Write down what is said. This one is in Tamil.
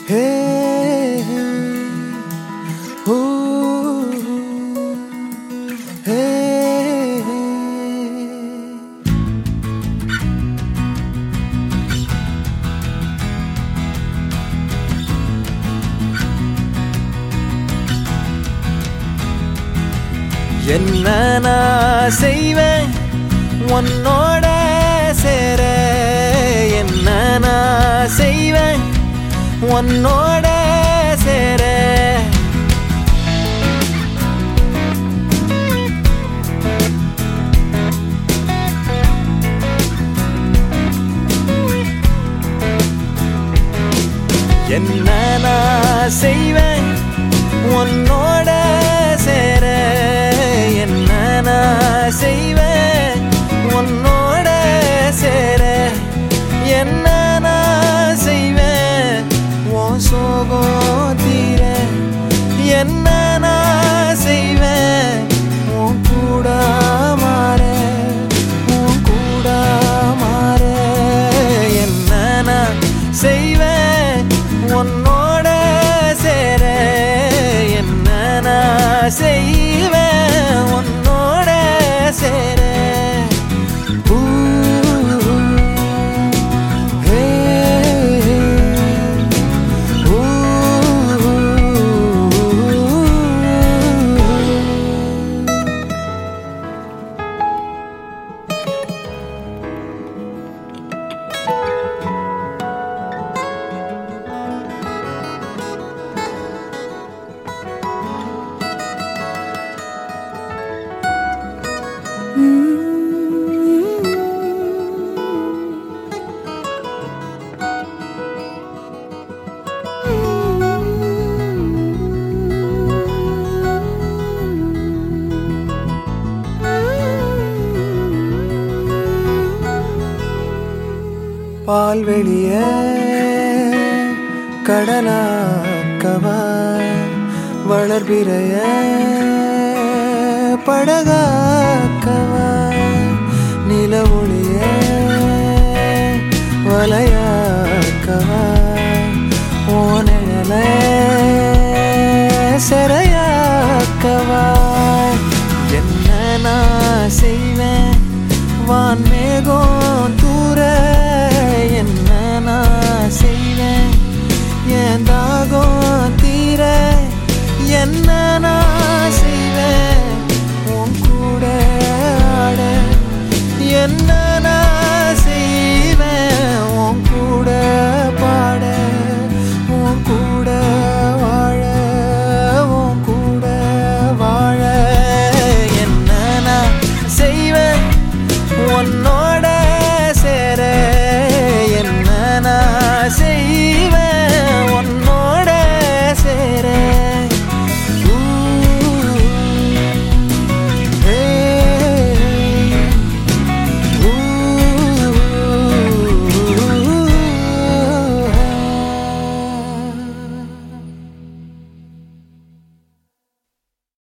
Hey, ooh, hey. என்ன நான் செய்வேன் உன்னோட சேர என்ன நான் செய்வேன் உன்னோட சேர என்ன நான் செய்வேன் உன்னோட சேர என்ன நான் செய்வேன் உன்னோட சேர என்ன நான் செய்வேன் உன் சோகம் தீர என்ன நான் செய்வேன் உன் கூட மாற உன் கூட மாற என்ன நான் செய்வேன் உன்னோட சேர என்ன நான் செய்வேன் உன்னோட சேர ஊ, ஹே, ஊ, பால்வெளிய கடலாக்கவா வளர்பிறைய படகாக்கவா நில ஒளிய வலையாக்கவா ஓனல சிறையாக்கவா என்ன நான் செய்வேன் வான்மேகம் தூர என்ன நான் செய்வேன் என் தாகம் தீர என்ன நான் செய்வேன் உன் கூட ஆட என்ன